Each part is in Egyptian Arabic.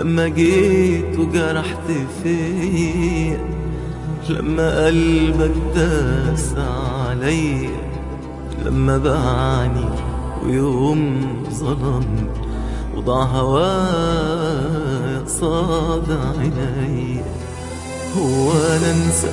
لما جيت وجرحت فيا لما قلبك داس عليا لما باعني ويوم ظلمني وضع هوايا قصاد عينيا هو انا انسى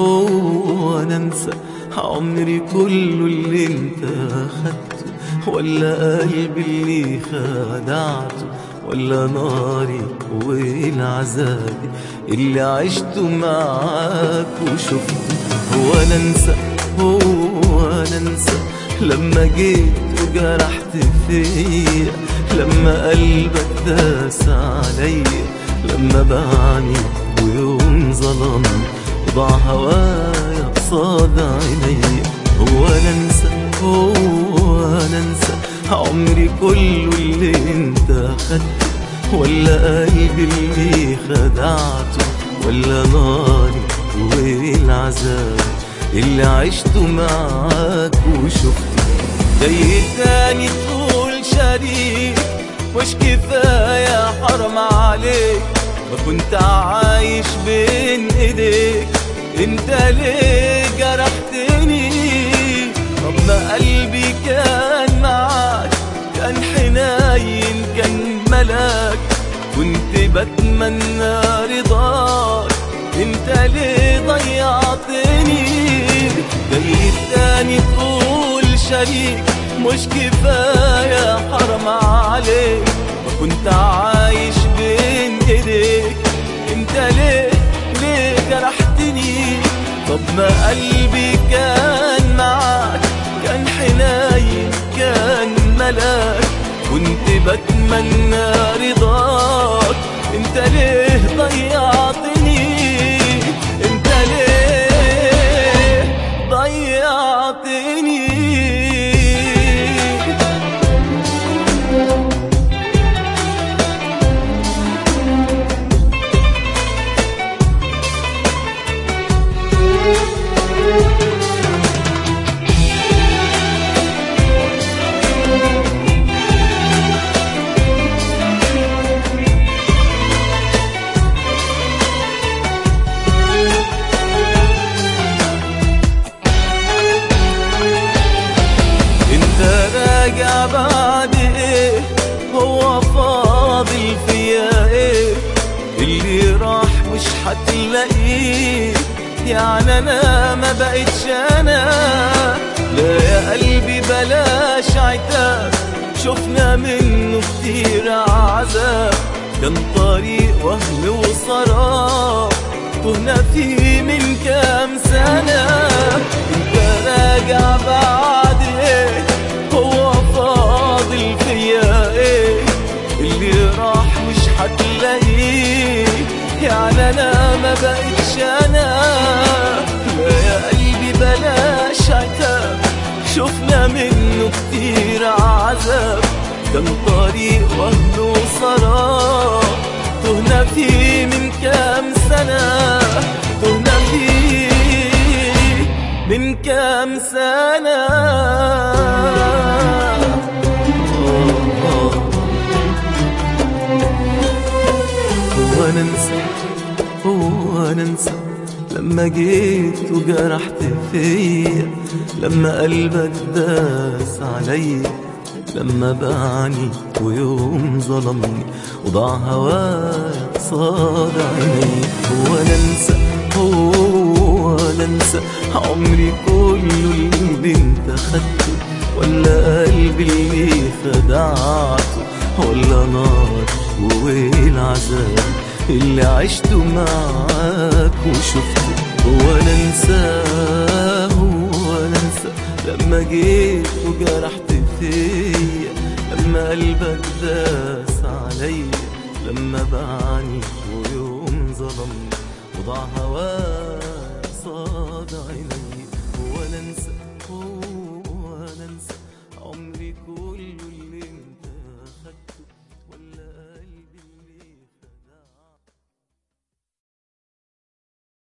هو انا انسى عمري كله اللي انت اخدته ولا قلبي اللي خدعته ولا ناري والعذاب اللي عشته معاك وشفته هو انا انسى هو انا انسى لما جيت وجرحت فيا لما قلبك داس عليا لما باعني ويوم ظلمني وضع هوايا قصاد عينيا هو انا انسى هو انا انسى عمري كله اللي انت اخدته ولا قلبي اللي خدعته ولا ناري والعذاب اللي عشته معاك وشفته جاي تاني تقول شريك مش كفاية حرام عليك ما كنت عايش بين ايديك انت ليه جرحتني طب ما قلبي كان معاك كان حنين كان ملاك كنت بتمنى رضاك انت ليه ضيعتني جاي تاني تقول شريك مش كفاية حرام عليك ما كنت عايش بين ايديك انت ليه ليه جرحتني طب ما قلبي كان معاك كان حنين كان ملاك كنت بتمنى رضاك انت ليه ضيعتني انت ليه ضيعتني انت راجع بعد ايه هو فاضل فيا ايه اللي راح مش هتلاقيه يعني انا ما بقتش انا لا يا قلبي بلاش عتاب شفنا منه كتير عذاب كان طريق وهم وسراب تهنا فيه من كام سنة انت راجع بعد ايه هو فاضل فيا ايه اللي راح مش هتلاقيه يعني انا ما بقتش انا لا يا قلبي بلاش عتاب شفنا منه كتير عذاب كان طريق وهم وسراب تهنا فيه من كام سنة تهنا فيه من كام سنة هو انا انسى هو انا انسى لما جيت وجرحت فيا لما قلبك داس عليا لما باعني ويوم ظلمني وضع هوايا قصاد عيني هو انا انسى هو انا انسى عمري كله اللي انت خدته ولا قلبي اللي خدعته ولا نار والعذاب اللي عشته معاك وشفته هو انا انساه هو انا انسى لما جيت وجرحت فيا لما قلبك داس عليا لما باعني ويوم ظلمني وضع هواك صاد عيني